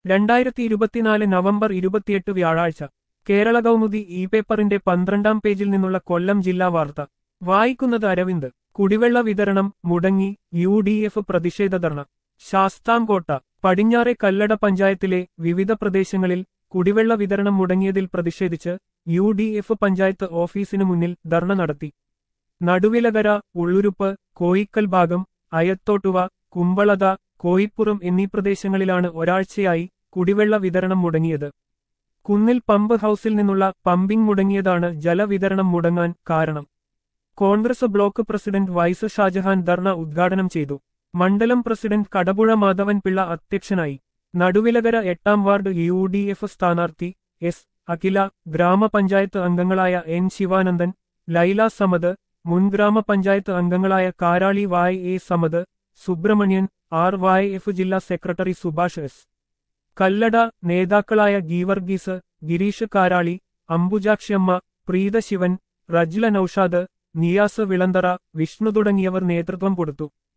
രണ്ടായിരത്തി ഇരുപത്തിനാല് നവംബർ ഇരുപത്തിയെട്ട് വ്യാഴാഴ്ച കേരള കൗമുദി ഇ പേപ്പറിന്റെ പന്ത്രണ്ടാം പേജിൽ നിന്നുള്ള കൊല്ലം ജില്ലാ വാർത്ത വായിക്കുന്നത് അരവിന്ദ് കുടിവെള്ള വിതരണം മുടങ്ങി യു ഡി എഫ് പ്രതിഷേധ ധർണ ശാസ്താംകോട്ട പടിഞ്ഞാറെ കല്ലട പഞ്ചായത്തിലെ വിവിധ പ്രദേശങ്ങളിൽ കുടിവെള്ള വിതരണം മുടങ്ങിയതിൽ പ്രതിഷേധിച്ച് യു ഡി എഫ് പഞ്ചായത്ത് ഓഫീസിനു മുന്നിൽ ധർണ നടത്തി നടുവിലകര ഉള്ളുരുപ്പ് കോയിക്കൽ ഭാഗം അയത്തോട്ടുവ കുമ്പളത കോയിപ്പുറം എന്നീ പ്രദേശങ്ങളിലാണ് ഒരാഴ്ചയായി കുടിവെള്ള വിതരണം മുടങ്ങിയത് കുന്നിൽ പമ്പ് ഹൌസിൽ നിന്നുള്ള പമ്പിംഗ് മുടങ്ങിയതാണ് ജലവിതരണം മുടങ്ങാൻ കാരണം Congress block president vice Shajahan dharna ഉദ്ഘാടനം ചെയ്തു മണ്ഡലം പ്രസിഡന്റ് കടപുഴ മാധവൻ പിള്ള അധ്യക്ഷനായി നടുവിലകര എട്ടാം വാർഡ് യു ഡി എഫ് സ്ഥാനാർത്ഥി എസ് അഖില ഗ്രാമപഞ്ചായത്ത് അംഗങ്ങളായ എൻ ശിവാനന്ദൻ ലൈല സമദ് മുൻ ഗ്രാമപഞ്ചായത്ത് അംഗങ്ങളായ Karali Y A Samad Subramanian R Y F ജില്ലാ സെക്രട്ടറി സുഭാഷ് എസ് കല്ലട നേതാക്കളായ ഗീവർഗീസ് ഗിരീഷ് കാരാളി അംബുജാക്ഷിയമ്മ പ്രീത ശിവൻ റജ്ല നൌഷാദ് നിയാസ് വിളന്തറ വിഷ്ണു തുടങ്ങിയവർ നേതൃത്വം കൊടുത്തു